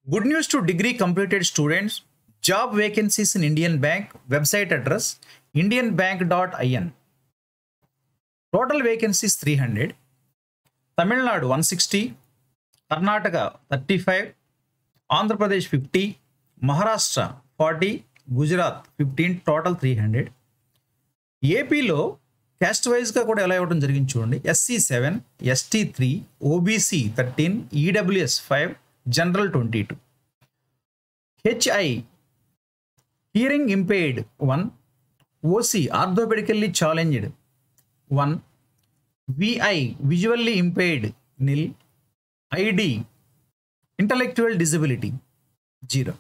Good news to degree completed students. Job vacancies in Indian Bank. Website address indianbank.in. Total vacancies 300. Tamil Nadu 160. Karnataka 35. Andhra Pradesh 50. Maharashtra 40. Gujarat 15. Total 300. ఏపీలో caste వైజ్గా కూడా ఎలా ఇవ్వడం జరిగింది చూడండి SC seven ST three OBC thirteen EWS five general twenty two HI hearing impaired one OC orthopaedically challenged one VI visually impaired nil ID intellectual disability zero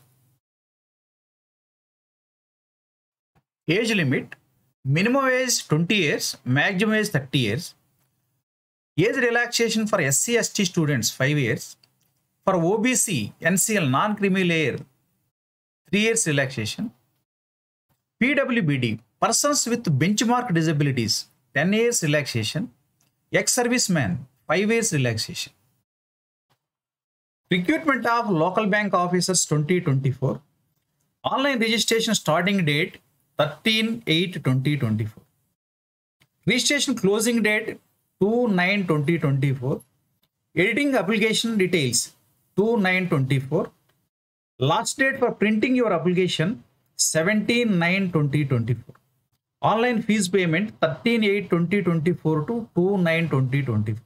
age limit minimum age 20 years maximum age 30 years age relaxation for sc st students 5 years for obc ncl non creamy layer 3 years relaxation pwbd persons with benchmark disabilities 10 years relaxation ex serviceman 5 years relaxation recruitment of local bank officers 2024 online registration starting date 13 8 2024 registration closing date 2 9 2024 editing application details 2 9 24 last date for printing your application 17 9 2024 online fees payment 13 8 2024 to 2 9 2024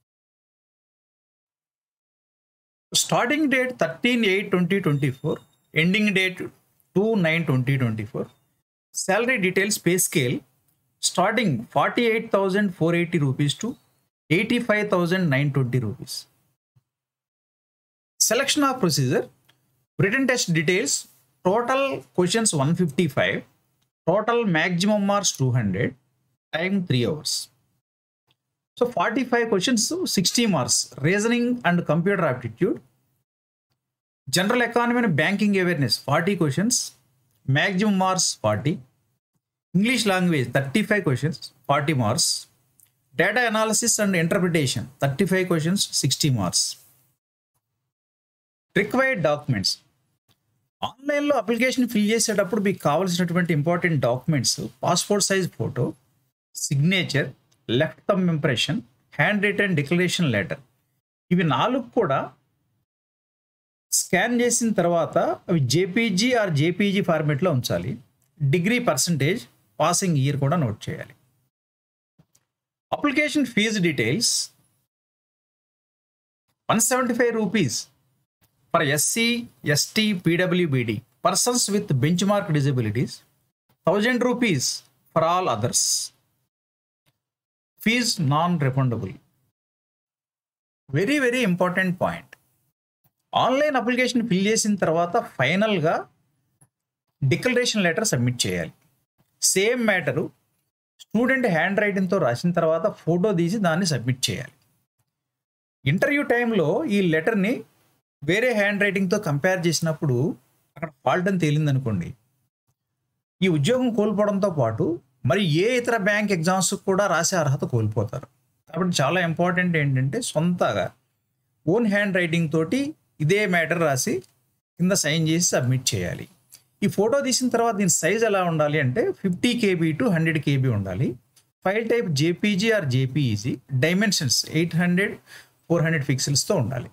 starting date 13 8 2024 ending date 2 9 2024 salary details pay scale starting 48480 rupees to 85920 rupees selection of procedure written test details total questions 155 total maximum marks 200 time 3 hours so 45 questions 60 marks reasoning and computer aptitude general economy and banking awareness 40 questions maximum marks 40 english language 35 questions 40 marks data analysis and interpretation 35 questions 60 marks required documents ఆన్లైన్లో application fill చేసేటప్పుడు మీకు కావాల్సినటువంటి important documents passport size photo signature left thumb impression handwritten declaration letter ఇవి నాలుగు కూడా scan చేసిన తర్వాత అవి జేపీజీ ఆర్ జేపీజీ ఫార్మేట్లో ఉంచాలి డిగ్రీ పర్సంటేజ్ పాసింగ్ ఇయర్ కూడా నోట్ చేయాలి application fee details one seventy five rupees for SC ST PWBD persons with benchmark disabilities thousand rupees for all others fee non refundable very very important point online application fill చేసిన తర్వాత ఫైనల్గా declaration letter submit చేయాలి same matter student hand రైటింగ్తో రాసిన తర్వాత photo తీసి దాన్ని submit చేయాలి ఇంటర్వ్యూ టైంలో ఈ లెటర్ని వేరే హ్యాండ్ రైటింగ్తో కంపేర్ చేసినప్పుడు అక్కడ ఫాల్ట్ అని తేలిందనుకోండి ఈ ఉద్యోగం కోల్పోవడంతో పాటు మరి ఏ ఇతర బ్యాంక్ ఎగ్జామ్స్ కూడా రాసే అర్హత కోల్పోతారు కాబట్టి చాలా ఇంపార్టెంట్ ఏంటంటే సొంతగా ఓన్ హ్యాండ్ రైటింగ్ తోటి ఇదే మ్యాటర్ రాసి కింద సైన్ చేసి సబ్మిట్ చేయాలి ఈ ఫోటో తీసిన తర్వాత దీని సైజ్ ఎలా ఉండాలి అంటే fifty KB to hundred KB ఉండాలి file type JPG or JPEG dimensions eight hundred four hundred పిక్సెల్స్తో ఉండాలి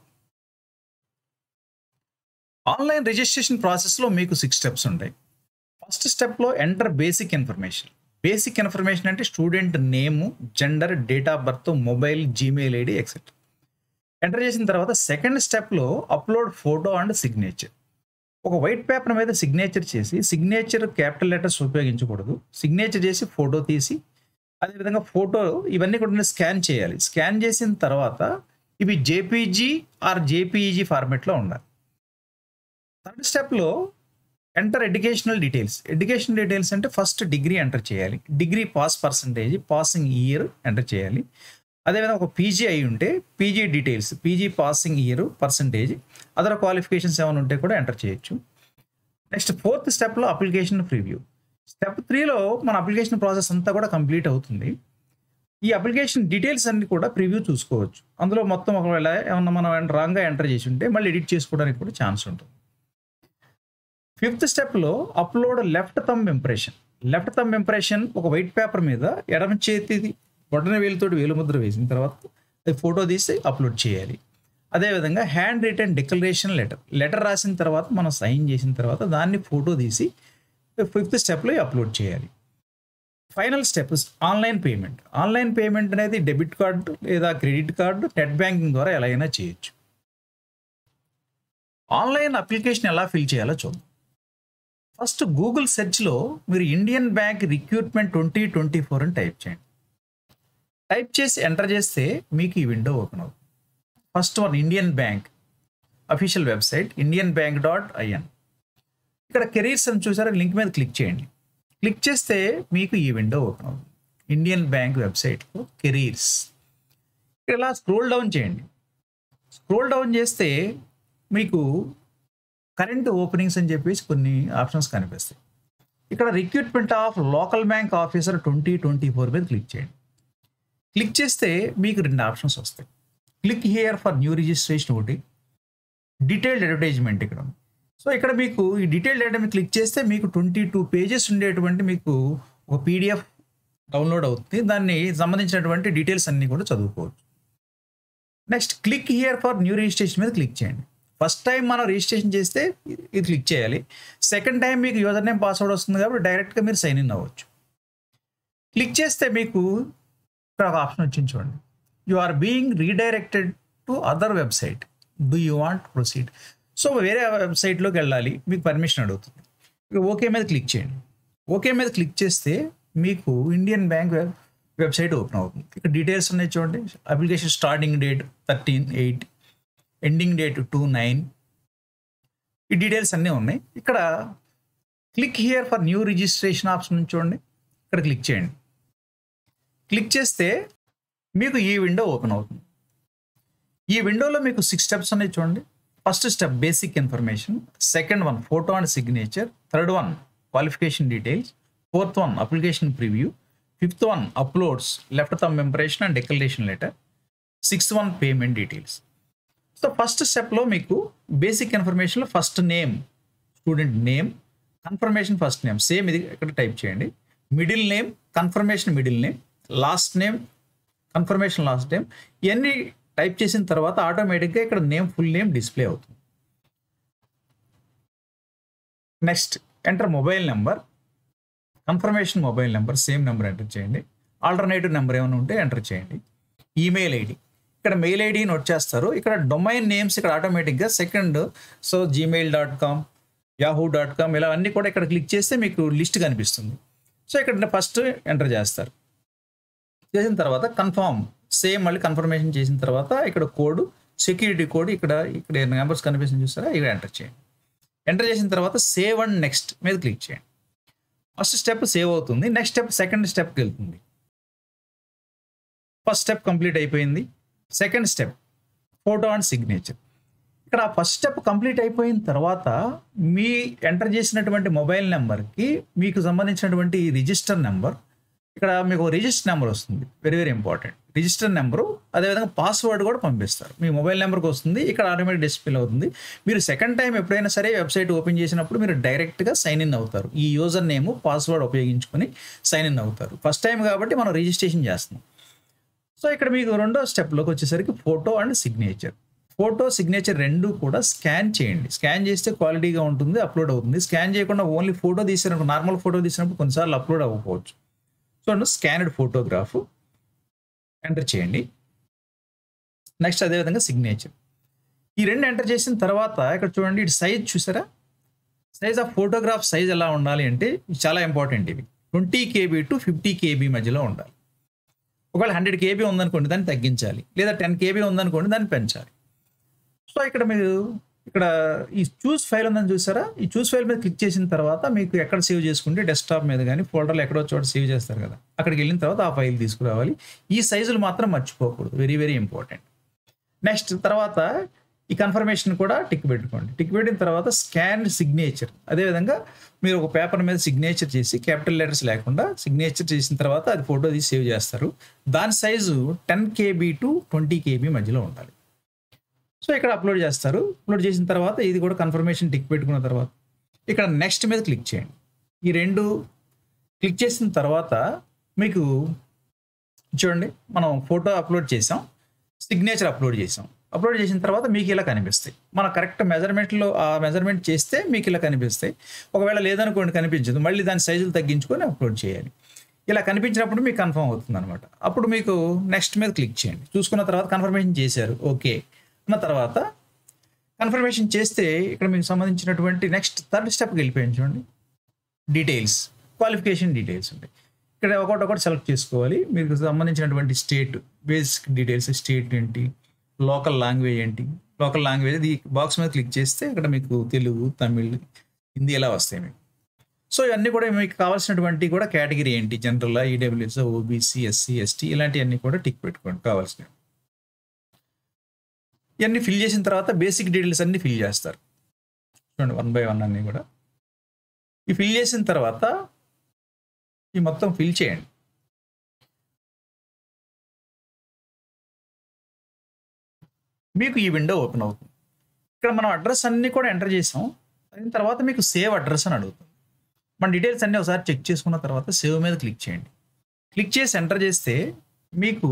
ఆన్లైన్ రిజిస్ట్రేషన్ ప్రాసెస్లో మీకు సిక్స్ స్టెప్స్ ఉంటాయి ఫస్ట్ స్టెప్లో enter basic information basic information అంటే student name gender date of birth mobile Gmail ID etcetera enter చేసిన తర్వాత second స్టెప్లో అప్లోడ్ ఫోటో అండ్ సిగ్నేచర్ ఒక వైట్ పేపర్ మీద సిగ్నేచర్ చేసి సిగ్నేచర్ క్యాపిటల్ లెటర్స్ ఉపయోగించకూడదు సిగ్నేచర్ చేసి ఫోటో తీసి అదేవిధంగా ఫోటో ఇవన్నీ కూడా స్కాన్ చేయాలి స్కాన్ చేసిన తర్వాత ఇవి జేపీజీ ఆర్ జేపీఈజీ ఫార్మెట్లో ఉండాలి థర్డ్ స్టెప్లో enter educational details education details అంటే ఫస్ట్ డిగ్రీ ఎంటర్ చేయాలి degree pass percentage passing year enter చేయాలి అదేవిధంగా ఒక పీజీ అయి ఉంటే PG details PG passing year percentage other qualifications ఏమైనా ఉంటే కూడా ఎంటర్ చేయొచ్చు నెక్స్ట్ ఫోర్త్ స్టెప్లో అప్లికేషన్ ప్రివ్యూ స్టెప్ త్రీలో మన అప్లికేషన్ ప్రాసెస్ అంతా కూడా కంప్లీట్ అవుతుంది ఈ అప్లికేషన్ డీటెయిల్స్ అన్ని కూడా ప్రివ్యూ చూసుకోవచ్చు అందులో మొత్తం ఒకవేళ ఏమన్నా మనం రాంగ్గా ఎంటర్ చేసి ఉంటే మళ్ళీ ఎడిట్ చేసుకోవడానికి కూడా ఛాన్స్ ఉంటుంది ఫిఫ్త్ స్టెప్లో upload left thumb impression left thumb impression ఒక వైట్ పేపర్ మీద ఎడమ చేతిది బొటన వేలుతోటి వేలు ముద్ర వేసిన తర్వాత అది ఫోటో తీసి అప్లోడ్ చేయాలి అదేవిధంగా handwritten declaration letter letter రాసిన తర్వాత మనం సైన్ చేసిన తర్వాత దాన్ని ఫోటో తీసి ఫిఫ్త్ స్టెప్లో అప్లోడ్ చేయాలి final step online payment online payment అనేది డెబిట్ కార్డు లేదా క్రెడిట్ కార్డు నెట్ బ్యాంకింగ్ ద్వారా ఎలా అయినా చేయొచ్చు ఆన్లైన్ అప్లికేషన్ ఎలా ఫిల్ చేయాలో చూద్దాం ఫస్ట్ గూగుల్ సెర్చ్లో మీరు Indian bank recruitment twenty twenty four అని టైప్ చేయండి టైప్ చేసి ఎంటర్ చేస్తే మీకు ఈ విండో ఓపెన్ అవుతుంది first one Indian bank official website Indian bank dot IN ఇక్కడ కెరీర్స్ అని చూసారా లింక్ మీద క్లిక్ చేయండి క్లిక్ చేస్తే మీకు ఈ విండో ఓపెన్ అవుతుంది ఇండియన్ బ్యాంక్ వెబ్సైట్లో కెరీర్స్ ఇక్కడ ఇలా స్క్రోల్ డౌన్ చేయండి స్క్రోల్ డౌన్ చేస్తే మీకు కరెంట్ ఓపెనింగ్స్ అని చెప్పేసి కొన్ని ఆప్షన్స్ కనిపిస్తాయి ఇక్కడ recruitment of local bank officer twenty twenty four మీద క్లిక్ చేయండి క్లిక్ చేస్తే మీకు రెండు ఆప్షన్స్ వస్తాయి click here for new registration ఒకటి డీటెయిల్డ్ అడ్వర్టైజ్మెంట్ ఇక్కడ ఉంది. సో ఇక్కడ మీకు ఈ డీటెయిల్డ్ డేటా క్లిక్ చేస్తే మీకు ట్వంటీ టూ పేజెస్ ఉండేటువంటి మీకు ఒక పీడిఎఫ్ డౌన్లోడ్ అవుతుంది దాన్ని సంబంధించినటువంటి డీటెయిల్స్ అన్నీ కూడా చదువుకోవచ్చు next click here for new registration మీద క్లిక్ చేయండి ఫస్ట్ టైం మనం రిజిస్ట్రేషన్ చేస్తే ఇది క్లిక్ చేయాలి సెకండ్ టైం మీకు యూజర్ నేమ్ పాస్వర్డ్ వస్తుంది కాబట్టి డైరెక్ట్గా మీరు సైన్ ఇన్ అవ్వచ్చు క్లిక్ చేస్తే మీకు ఇక్కడ ఒక ఆప్షన్ వచ్చింది చూడండి you are being redirected to other website do you want proceed so వేరే వెబ్సైట్లోకి వెళ్ళాలి మీకు పర్మిషన్ అడుగుతుంది ఇక ఓకే మీద క్లిక్ చేయండి ఓకే మీద క్లిక్ చేస్తే మీకు Indian bank web website open అవుతుంది ఇక్కడ డీటెయిల్స్ ఉన్నాయి చూడండి application starting date thirteen eight ending date two nine ఈ డీటెయిల్స్ అన్నీ ఉన్నాయి ఇక్కడ click here for new registration option ఉంది చూడండి ఇక్కడ క్లిక్ చేయండి క్లిక్ చేస్తే మీకు ఈ విండో ఓపెన్ అవుతుంది ఈ విండోలో మీకు సిక్స్ స్టెప్స్ ఉన్నాయి చూడండి first step basic information second one photo and signature third one qualification details fourth one application preview fifth one uploads left thumb impression and declaration letter sixth one payment details so first స్టెప్లో మీకు basic ఇన్ఫర్మేషన్లో first name student name confirmation first name same ఇది ఇక్కడ type చేయండి middle name confirmation middle name last name confirmation last name ఇవన్నీ type చేసిన తర్వాత ఆటోమేటిక్గా ఇక్కడ నేమ్ ఫుల్ నేమ్ డిస్ప్లే అవుతుంది next enter mobile number confirmation mobile number same number enter చేయండి ఆల్టర్నేటివ్ నెంబర్ ఏమైనా ఉంటే ఎంటర్ చేయండి ఈమెయిల్ ఐడి ఇక్కడ మెయిల్ ఐడి నోట్ చేస్తారు ఇక్కడ డొమైన్ నేమ్స్ ఇక్కడ ఆటోమేటిక్గా second so Gmail dot com Yahoo dot com ఇలా అన్నీ కూడా ఇక్కడ క్లిక్ చేస్తే మీకు లిస్ట్ కనిపిస్తుంది సో ఇక్కడ ఫస్ట్ ఎంటర్ చేస్తారు చేసిన తర్వాత కన్ఫర్మ్ సేమ్ మళ్ళీ కన్ఫర్మేషన్ చేసిన తర్వాత ఇక్కడ కోడ్ సెక్యూరిటీ కోడ్ ఇక్కడ ఇక్కడ నెంబర్స్ కనిపిస్తుంది చూస్తారా ఇక్కడ ఎంటర్ చేయండి ఎంటర్ చేసిన తర్వాత సేవ్ అండ్ నెక్స్ట్ మీద క్లిక్ చేయండి ఫస్ట్ స్టెప్ సేవ్ అవుతుంది నెక్స్ట్ స్టెప్ సెకండ్ స్టెప్కి వెళ్తుంది ఫస్ట్ స్టెప్ కంప్లీట్ అయిపోయింది second step photo and signature ఇక్కడ ఫస్ట్ స్టెప్ కంప్లీట్ అయిపోయిన తర్వాత మీ ఎంటర్ చేసినటువంటి మొబైల్ నెంబర్కి మీకు సంబంధించినటువంటి రిజిస్టర్ నెంబర్ ఇక్కడ మీకు రిజిస్టర్ నెంబర్ వస్తుంది very very important register number అదేవిధంగా పాస్వర్డ్ కూడా పంపిస్తారు మీ మొబైల్ నెంబర్కి వస్తుంది ఇక్కడ ఆటోమేటిక్ డిస్ప్లే అవుతుంది మీరు సెకండ్ టైం ఎప్పుడైనా సరే వెబ్సైట్ ఓపెన్ చేసినప్పుడు మీరు డైరెక్ట్గా సైన్ ఇన్ అవుతారు ఈ యూజర్ నేమ్ పాస్వర్డ్ ఉపయోగించుకొని సైన్ ఇన్ అవుతారు ఫస్ట్ టైం కాబట్టి మనం రిజిస్ట్రేషన్ చేస్తున్నాం సో ఇక్కడ మీకు రెండో స్టెప్లోకి వచ్చేసరికి photo and signature photo signature రెండు కూడా స్కాన్ చేయండి స్కాన్ చేస్తే క్వాలిటీగా ఉంటుంది అప్లోడ్ అవుతుంది స్కాన్ చేయకుండా ఓన్లీ ఫోటో తీసినప్పుడు నార్మల్ ఫోటో తీసినప్పుడు కొన్నిసార్లు అప్లోడ్ అవ్వకపోవచ్చు సో స్కానడ్ ఫోటోగ్రాఫ్ ఎంటర్ చేయండి నెక్స్ట్ అదేవిధంగా సిగ్నేచర్ ఈ రెండు ఎంటర్ చేసిన తర్వాత ఇక్కడ చూడండి ఇటు సైజ్ చూసారా సైజ్ ఆఫ్ ఫోటోగ్రాఫ్ సైజ్ ఎలా ఉండాలి అంటే ఇది చాలా ఇంపార్టెంట్ ఇవి twenty KB to fifty KB మధ్యలో ఉండాలి ఒకవేళ హండ్రెడ్ కేబీ ఉందనుకోండి దాన్ని తగ్గించాలి లేదా టెన్ కేబీ ఉందనుకోండి దాన్ని పెంచాలి సో ఇక్కడ మీరు ఇక్కడ ఈ చూస్ ఫైల్ ఉందని చూసారా ఈ చూస్ ఫైల్ మీద క్లిక్ చేసిన తర్వాత మీకు ఎక్కడ సేవ్ చేసుకుంటే డెస్క్టాప్ మీద కానీ ఫోల్డర్లో ఎక్కడో చోట సేవ్ చేస్తారు కదా అక్కడికి వెళ్ళిన తర్వాత ఆ ఫైల్ తీసుకురావాలి ఈ సైజులు మాత్రం మర్చిపోకూడదు వెరీ వెరీ ఇంపార్టెంట్ నెక్స్ట్ తర్వాత ఈ కన్ఫర్మేషన్ కూడా టిక్ పెట్టుకోండి టిక్ పెట్టిన తర్వాత స్కాన్ సిగ్నేచర్ అదేవిధంగా మీరు ఒక పేపర్ మీద సిగ్నేచర్ చేసి క్యాపిటల్ లెటర్స్ లేకుండా సిగ్నేచర్ చేసిన తర్వాత అది ఫోటో తీసి సేవ్ చేస్తారు దాని size ten KB to twenty KB మధ్యలో ఉండాలి సో ఇక్కడ అప్లోడ్ చేస్తారు అప్లోడ్ చేసిన తర్వాత ఇది కూడా కన్ఫర్మేషన్ టిక్ పెట్టుకున్న తర్వాత ఇక్కడ నెక్స్ట్ మీద క్లిక్ చేయండి ఈ రెండు క్లిక్ చేసిన తర్వాత మీకు చూడండి మనం ఫోటో అప్లోడ్ చేసాం సిగ్నేచర్ అప్లోడ్ చేసాం అప్లోడ్ చేసిన తర్వాత మీకు ఇలా కనిపిస్తాయి మన కరెక్ట్ మెజర్మెంట్లో ఆ మెజర్మెంట్ చేస్తే మీకు ఇలా కనిపిస్తాయి ఒకవేళ లేదనుకోండి కనిపించదు మళ్ళీ దాని సైజులు తగ్గించుకొని అప్లోడ్ చేయాలి ఇలా కనిపించినప్పుడు మీకు కన్ఫర్మ్ అవుతుంది అనమాట అప్పుడు మీకు నెక్స్ట్ మీద క్లిక్ చేయండి చూసుకున్న తర్వాత కన్ఫర్మేషన్ చేశారు ఓకే అన్న తర్వాత కన్ఫర్మేషన్ చేస్తే ఇక్కడ మీకు సంబంధించినటువంటి నెక్స్ట్ థర్డ్ స్టెప్కి వెళ్ళిపోయింది చూడండి డీటెయిల్స్ క్వాలిఫికేషన్ డీటెయిల్స్ ఉంటాయి ఇక్కడ ఒకటి ఒకటి సెలెక్ట్ చేసుకోవాలి మీకు సంబంధించినటువంటి స్టేట్ బేసిక్ డీటెయిల్స్ స్టేట్ ఏంటి లోకల్ లాంగ్వేజ్ ఏంటి లోకల్ లాంగ్వేజ్ ఇది బాక్స్ మీద క్లిక్ చేస్తే ఇక్కడ మీకు తెలుగు తమిళ్ హిందీ ఎలా వస్తాయి మీకు సో ఇవన్నీ కూడా మీకు కావాల్సినటువంటి కూడా కేటగిరీ ఏంటి general EWS OBC SC ST ఇలాంటివన్నీ కూడా టిక్ పెట్టుకోండి కావాల్సినవి ఇవన్నీ ఫిల్ చేసిన తర్వాత బేసిక్ డీటెయిల్స్ అన్ని ఫిల్ చేస్తారు చూడండి వన్ బై వన్ అన్నీ కూడా ఈ ఫిల్ చేసిన తర్వాత ఈ మొత్తం ఫిల్ చేయండి మీకు ఈ విండో ఓపెన్ అవుతుంది ఇక్కడ మనం అడ్రస్ అన్ని కూడా ఎంటర్ చేసాం అయిన తర్వాత మీకు సేవ్ అడ్రస్ అని అడుగుతుంది మన డీటెయిల్స్ అన్ని ఒకసారి చెక్ చేసుకున్న తర్వాత సేవ్ మీద క్లిక్ చేయండి క్లిక్ చేసి ఎంటర్ చేస్తే మీకు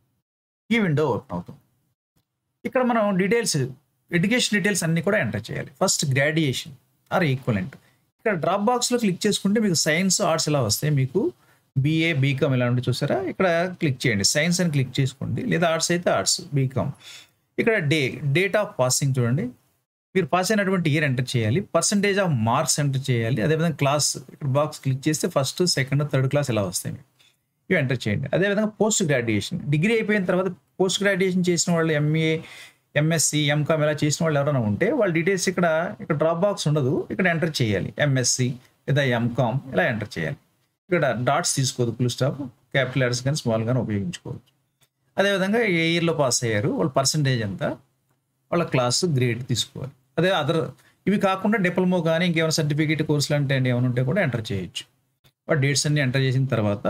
ఈ విండో ఓపెన్ అవుతుంది ఇక్కడ మనం డీటెయిల్స్ ఎడ్యుకేషన్ డీటెయిల్స్ అన్ని కూడా ఎంటర్ చేయాలి ఫస్ట్ గ్రాడ్యుయేషన్ ఆర్ ఈక్వలెంట్ ఇక్కడ డ్రాప్ బాక్స్లో క్లిక్ చేసుకుంటే మీకు సైన్స్ ఆర్ట్స్ ఇలా వస్తాయి మీకు బీఏ బీకామ్ ఇలా ఉంటే చూసారా ఇక్కడ క్లిక్ చేయండి సైన్స్ అని క్లిక్ చేసుకోండి లేదా ఆర్ట్స్ అయితే ఆర్ట్స్ బీకామ్ ఇక్కడ డే డేట్ ఆఫ్ పాసింగ్ చూడండి మీరు పాస్ అయినటువంటి ఇయర్ ఎంటర్ చేయాలి పర్సంటేజ్ ఆఫ్ మార్క్స్ ఎంటర్ చేయాలి అదేవిధంగా క్లాస్ ఇక్కడ బాక్స్ క్లిక్ చేస్తే ఫస్ట్ సెకండ్ థర్డ్ క్లాస్ ఇలా వస్తాయి మీకు ఇవి ఎంటర్ చేయండి అదేవిధంగా పోస్ట్ గ్రాడ్యుయేషన్ డిగ్రీ అయిపోయిన తర్వాత పోస్ట్ గ్రాడ్యుయేషన్ చేసిన వాళ్ళు ఎంఏ ఎంఎస్సి ఎంకామ్ ఇలా చేసిన వాళ్ళు ఎవరైనా ఉంటే వాళ్ళ డీటెయిల్స్ ఇక్కడ ఇక్కడ డ్రాప్ బాక్స్ ఉండదు ఇక్కడ ఎంటర్ చేయాలి ఎంఎస్సి లేదా ఎంకామ్ ఇలా ఎంటర్ చేయాలి ఇక్కడ డాట్స్ తీసుకోదు ఫుల్ స్టాప్ క్యాపిటల్ లెటర్స్ కానీ స్మాల్ కానీ ఉపయోగించుకోవచ్చు అదేవిధంగా ఏ ఇయర్లో పాస్ అయ్యారు వాళ్ళ పర్సంటేజ్ ఎంత వాళ్ళ క్లాస్ గ్రేడ్ తీసుకోవాలి అదే అదర్ ఇవి కాకుండా డిప్లొమో కానీ ఇంకేమైనా సర్టిఫికేట్ కోర్సులు అంటే ఏమైనా ఉంటే కూడా ఎంటర్ చేయొచ్చు వాటి డేట్స్ అన్ని ఎంటర్ చేసిన తర్వాత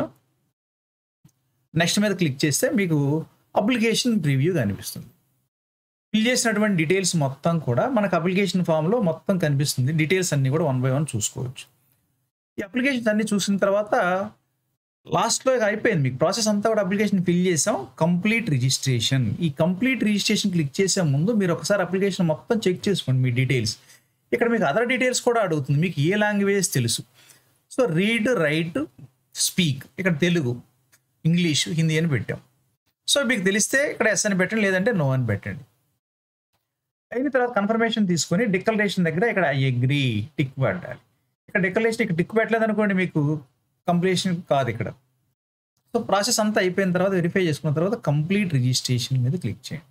నెక్స్ట్ మీద క్లిక్ చేస్తే మీకు అప్లికేషన్ ప్రివ్యూ కనిపిస్తుంది ఫిల్ చేసినటువంటి డీటెయిల్స్ మొత్తం కూడా మనకు అప్లికేషన్ ఫామ్లో మొత్తం కనిపిస్తుంది డీటెయిల్స్ అన్ని కూడా వన్ బై వన్ చూసుకోవచ్చు ఈ అప్లికేషన్స్ అన్ని చూసిన తర్వాత లాస్ట్లో ఇక అయిపోయింది మీకు ప్రాసెస్ అంతా కూడా అప్లికేషన్ ఫిల్ చేసాం కంప్లీట్ రిజిస్ట్రేషన్ ఈ కంప్లీట్ రిజిస్ట్రేషన్ క్లిక్ చేసే ముందు మీరు ఒకసారి అప్లికేషన్ మొత్తం చెక్ చేసుకోండి మీ డీటెయిల్స్ ఇక్కడ మీకు అదర్ డీటెయిల్స్ కూడా అడుగుతుంది మీకు ఏ లాంగ్వేజ్ తెలుసు సో రీడ్ రైట్ స్పీక్ ఇక్కడ తెలుగు ఇంగ్లీష్ హిందీ అని పెట్టాం సో మీకు తెలిస్తే ఇక్కడ ఎస్ అని పెట్టండి లేదంటే నో అని పెట్టండి అయిన తర్వాత కన్ఫర్మేషన్ తీసుకొని డిక్లరేషన్ దగ్గర ఇక్కడ ఐ అగ్రీ టిక్ పెట్టాలి ఇక్కడ డిక్లరేషన్ ఇక్కడ టిక్ పెట్టలేదు అనుకోండి మీకు కంప్లీషన్ కాదు ఇక్కడ సో ప్రాసెస్ అంతా అయిపోయిన తర్వాత వెరిఫై చేసుకున్న తర్వాత కంప్లీట్ రిజిస్ట్రేషన్ మీద క్లిక్ చేయండి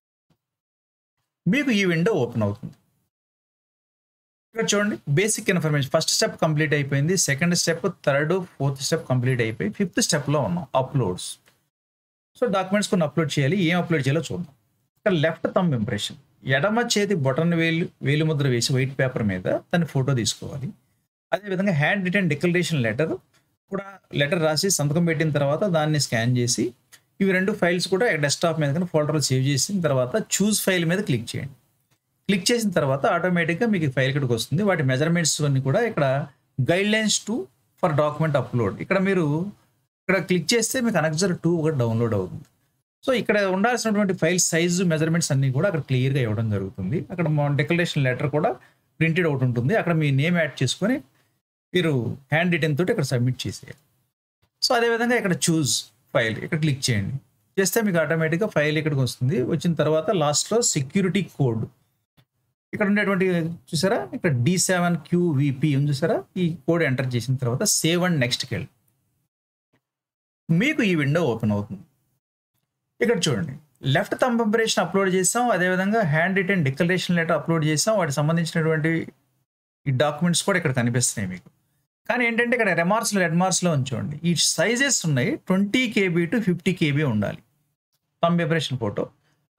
మీకు ఈ విండో ఓపెన్ అవుతుంది ఇక్కడ చూడండి basic information first step complete అయిపోయింది second step third fourth step complete అయిపోయి ఫిఫ్త్ స్టెప్లో ఉన్నాం అప్లోడ్స్ సో డాక్యుమెంట్స్ కొన్ని అప్లోడ్ చేయాలి ఏం అప్లోడ్ చేయాలో చూద్దాం ఇక్కడ లెఫ్ట్ థంబ్ ఇంప్రెషన్ ఎడమ చేతి బొటన్ వేలు వేలు ముద్ర వేసి వైట్ పేపర్ మీద దాన్ని ఫోటో తీసుకోవాలి అదేవిధంగా హ్యాండ్ రిటర్న్ డిక్లరేషన్ లెటర్ కూడా లెటర్ రాసి సంతకం పెట్టిన తర్వాత దాన్ని స్కాన్ చేసి ఇవి రెండు ఫైల్స్ కూడా డెస్క్టాప్ మీద కానీ ఫోల్డర్లో సేవ్ చేసిన తర్వాత చూస్ ఫైల్ మీద క్లిక్ చేయండి క్లిక్ చేసిన తర్వాత ఆటోమేటిక్గా మీకు ఫైల్ ఇక్కడికి వస్తుంది వాటి మెజర్మెంట్స్ అన్ని కూడా ఇక్కడ guidelines to for document upload ఇక్కడ మీరు ఇక్కడ క్లిక్ చేస్తే మీకు అనక్జర్ టూ ఒకటి డౌన్లోడ్ అవుతుంది సో ఇక్కడ ఉండాల్సినటువంటి ఫైల్ సైజు మెజర్మెంట్స్ అన్ని కూడా అక్కడ క్లియర్గా ఇవ్వడం జరుగుతుంది అక్కడ మా డిక్లరేషన్ లెటర్ కూడా ప్రింటెడ్ అవుట్ ఉంటుంది అక్కడ మీ నేమ్ యాడ్ చేసుకొని మీరు హ్యాండ్ రిటర్న్ తోటి ఇక్కడ సబ్మిట్ చేసేయాలి సో అదేవిధంగా ఇక్కడ చూజ్ ఫైల్ ఇక్కడ క్లిక్ చేయండి చేస్తే మీకు ఆటోమేటిక్గా ఫైల్ ఇక్కడికి వస్తుంది వచ్చిన తర్వాత లాస్ట్లో సెక్యూరిటీ కోడ్ ఇక్కడ ఉండేటువంటి చూసారా ఇక్కడ డి సెవెన్ క్యూవిపి ఉంది చూసారా ఈ కోడ్ ఎంటర్ చేసిన తర్వాత సేవ్ అండ్ నెక్స్ట్కి వెళ్ళి మీకు ఈ విండో ఓపెన్ అవుతుంది ఇక్కడ చూడండి లెఫ్ట్ థంబ్ ఇంప్రెషన్ అప్లోడ్ చేసాం అదేవిధంగా handwritten declaration letter upload చేసాం వాటికి సంబంధించినటువంటి ఈ డాక్యుమెంట్స్ కూడా ఇక్కడ కనిపిస్తున్నాయి మీకు కానీ ఏంటంటే ఇక్కడ రెమార్క్స్లో రెడ్ మార్క్స్లో ఉంచండి ఈ సైజెస్ ఉన్నాయి twenty KB to fifty KB ఉండాలి థంబ్ ఇంప్రెషన్ ఫోటో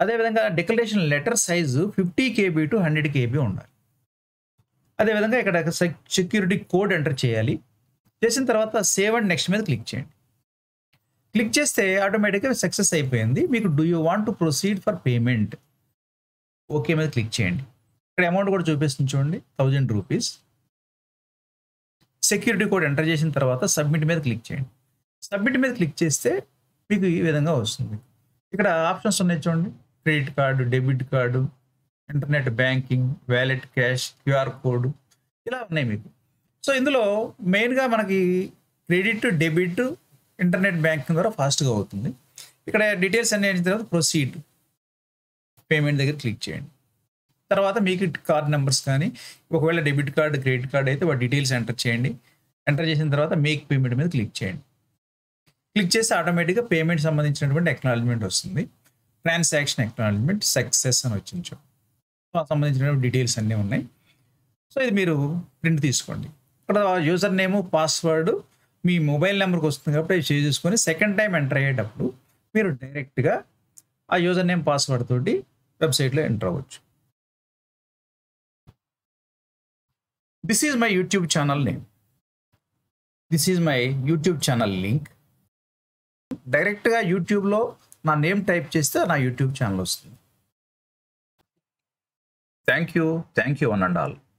అదేవిధంగా declaration letter size fifty KB to hundred KB ఉండాలి అదేవిధంగా ఇక్కడ సెక్యూరిటీ కోడ్ ఎంటర్ చేయాలి చేసిన తర్వాత సేవ్ అండ్ నెక్స్ట్ మీద క్లిక్ చేయండి క్లిక్ చేస్తే ఆటోమేటిక్గా సక్సెస్ అయిపోయింది మీకు do you want to proceed for payment okay మీద క్లిక్ చేయండి ఇక్కడ అమౌంట్ కూడా చూపిస్తుంది చూడండి thousand rupees security code enter చేసిన తర్వాత సబ్మిట్ మీద క్లిక్ చేయండి సబ్మిట్ మీద క్లిక్ చేస్తే మీకు ఈ విధంగా వస్తుంది ఇక్కడ ఆప్షన్స్ ఉన్నాయి చూడండి credit card debit card internet banking wallet cash QR code ఇలా ఉన్నాయి మీకు సో ఇందులో మెయిన్గా మనకి క్రెడిట్ డెబిట్ ఇంటర్నెట్ బ్యాంకింగ్ ద్వారా ఫాస్ట్గా అవుతుంది ఇక్కడ డీటెయిల్స్ అన్ని అయిన తర్వాత ప్రొసీడ్ పేమెంట్ దగ్గర క్లిక్ చేయండి తర్వాత మీకు కార్డ్ నెంబర్స్ కానీ ఒకవేళ డెబిట్ కార్డు క్రెడిట్ కార్డ్ అయితే వాటి డీటెయిల్స్ ఎంటర్ చేయండి ఎంటర్ చేసిన తర్వాత మేక్ పేమెంట్ మీద క్లిక్ చేయండి క్లిక్ చేసి ఆటోమేటిక్గా పేమెంట్ సంబంధించినటువంటి ఎక్నాలజ్మెంట్ వస్తుంది ట్రాన్సాక్షన్ ఎక్నాలజ్మెంట్ సక్సెస్ అని వచ్చింది చూడండి. సో ఆ సంబంధించినటువంటి డీటెయిల్స్ అన్నీ ఉన్నాయి సో ఇది మీరు ప్రింట్ తీసుకోండి ఇక్కడ యూజర్ నేము పాస్వర్డ్ మీ మొబైల్ నెంబర్కి వస్తుంది కాబట్టి అది సేవ్ చేసుకొని సెకండ్ టైం ఎంటర్ అయ్యేటప్పుడు మీరు డైరెక్ట్గా ఆ యూజర్ నేమ్ పాస్వర్డ్ తోటి వెబ్సైట్లో ఎంటర్ అవ్వచ్చు this is my YouTube channel name this is my YouTube channel link డైరెక్ట్గా యూట్యూబ్లో నా నేమ్ టైప్ చేస్తే నా యూట్యూబ్ ఛానల్ వస్తుంది thank you thank you one and all